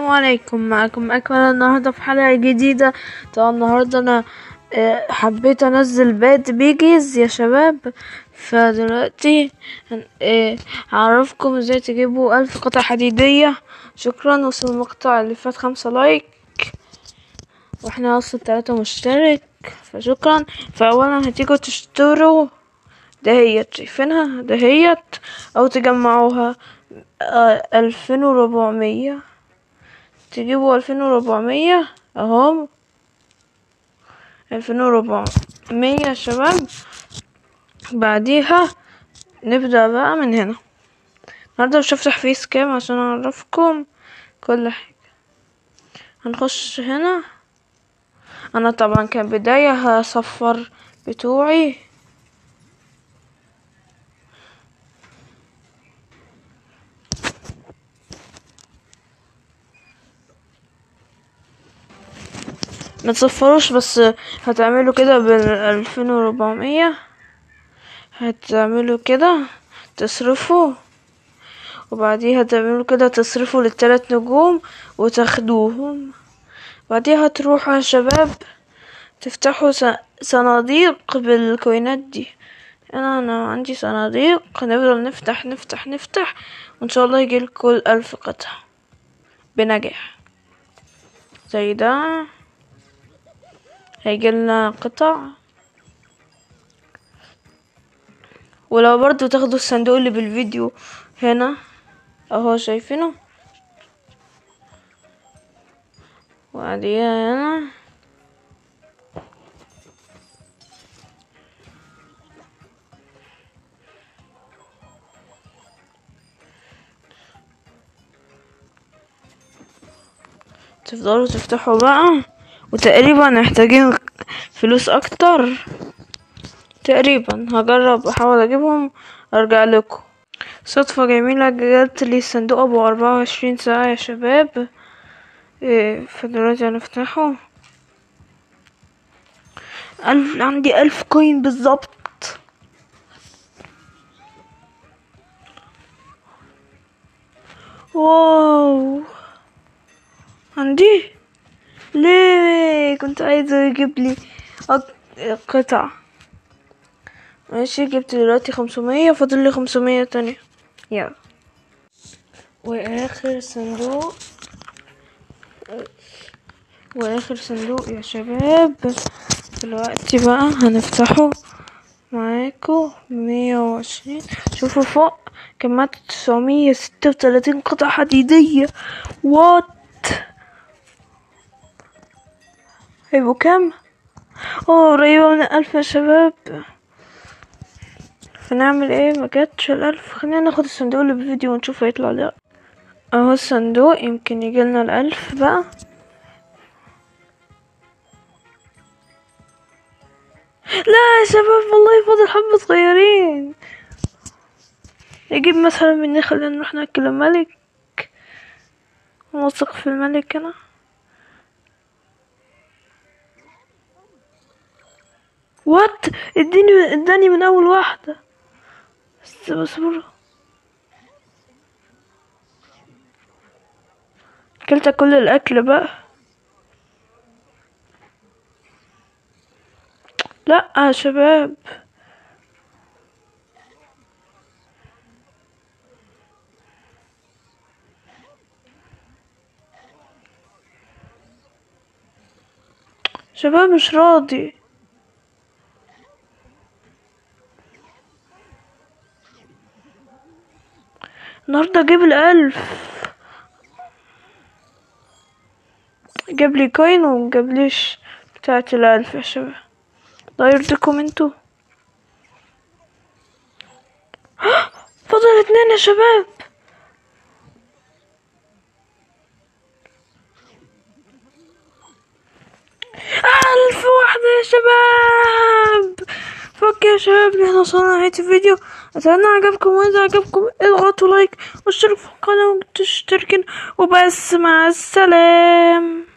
عليكم معكم أكمل النهاردة في حلقة جديدة طبعا النهاردة أنا آه، حبيت أنزل باد بيجيز يا شباب فدلوقتي هن- آه، هعرفكم ازاي تجيبوا ألف قطعة حديدية شكرا وصل المقطع اللي فات خمسة لايك واحنا اصلا تلاتة مشترك فشكرا فأولا هتيجوا تشتروا دهيت شايفينها دهيت أو تجمعوها ألفين وربعمية تجيبوا ألفين وربعمية اهو ألفين وربعمية يا شباب بعديها نبدأ بقى من هنا النهاردة مش هفتح فيس كام عشان أعرفكم كل حاجة هنخش هنا أنا طبعا كان بداية هصفر بتوعي ما تصفروش بس هتعملوا كده بالألفين وربعمية هتعملوا كده تصرفوا وبعديها تعملوا كده تصرفوا للتلات نجوم وتاخدوهم بعديها تروحوا يا شباب تفتحوا س- صناديق بالكوينات دي انا انا عندي صناديق نفضل نفتح نفتح نفتح وان شاء الله يجيلكوا الألف قطعة بنجاح زي ده هيجيلنا قطع ولو برضو تاخدوا الصندوق اللي بالفيديو هنا اهو شايفينه وبعديها هنا تفضلوا تفتحوا بقى وتقريبا محتاجين فلوس اكتر تقريبا هجرب احاول اجيبهم ارجع لكم صدفة جميلة جت لي صندوق ابو اربعة وعشرين ساعة يا شباب إيه فدلوقتي هنفتحه ألف عندي ألف كوين بالظبط واو عندي ليه كنت عايزة يجيب لي أك- قطع ماشي جبت دلوقتي خمسمية فاضل لي خمسمية تانية يلا واخر صندوق واخر صندوق يا شباب دلوقتي بقى هنفتحه معاكم مية وعشرين شوفوا فوق كمية تسعمية ستة وتلاتين قطعة حديدية وات هيبقوا كام اه قريبة من الألف يا شباب فنعمل ايه ما جاتش الألف خلينا ناخد الصندوق اللي بالفيديو ونشوف هيطلع لا اهو الصندوق يمكن يجيلنا الألف بقى لا يا شباب والله فاضل حبة صغيرين يجيب مثلا مني خلينا نروح ناكل الملك نثق في الملك انا وات اديني اداني من اول واحدة بس اصبر اكلت كل الاكل بقى لا يا شباب شباب مش راضي النهاردة جيب الألف جاب لي كوين ومجابليش بتاعة الألف يا شباب الله يرضيكم انتوا فاضل اتنين يا شباب ألف واحدة يا شباب فك يا شباب نحن وصلنا لنهاية الفيديو أتمنى عجبكم وإذا عجبكم اضغطوا لايك واشتركوا في القناة وتشتركوا وبس مع السلام